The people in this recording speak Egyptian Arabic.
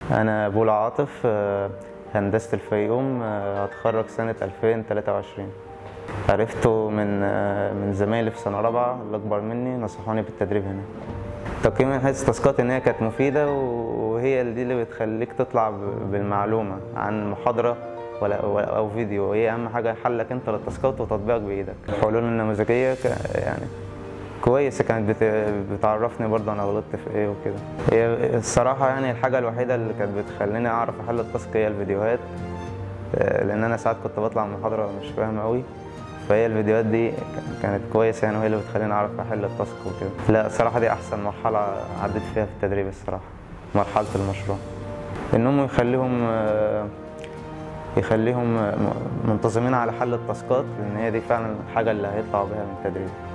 أنا أبو العاطف آه، هندسة الفيوم آه، هتخرج سنة 2023 عرفته من آه، من زمايلي في سنة رابعة اللي أكبر مني نصحوني بالتدريب هنا تقييم من حيث التاسكات إن هي كانت مفيدة وهي دي اللي بتخليك تطلع ب- بالمعلومة عن محاضرة ولا ولا- أو فيديو وهي أهم حاجة حلك أنت للتاسكات وتطبيقك بإيدك الحلول النموذجية ك- يعني كويسة كانت بت- بتعرفني برضه أنا غلطت في إيه وكده هي الصراحة يعني الحاجة الوحيدة اللي كانت بتخليني أعرف أحل التاسك هي الفيديوهات آه، لأن أنا ساعات كنت بطلع من المحاضرة مش فاهم أوي فهي الفيديوهات دي كانت كويسة يعني وهي اللي بتخليني أعرف أحل التاسك وكده لا الصراحة دي أحسن مرحلة عديت فيها في التدريب الصراحة مرحلة المشروع إنهم يخليهم آه، يخليهم آه، منتظمين على حل التاسكات لأن هي دي فعلا الحاجة اللي هيطلعوا بيها من التدريب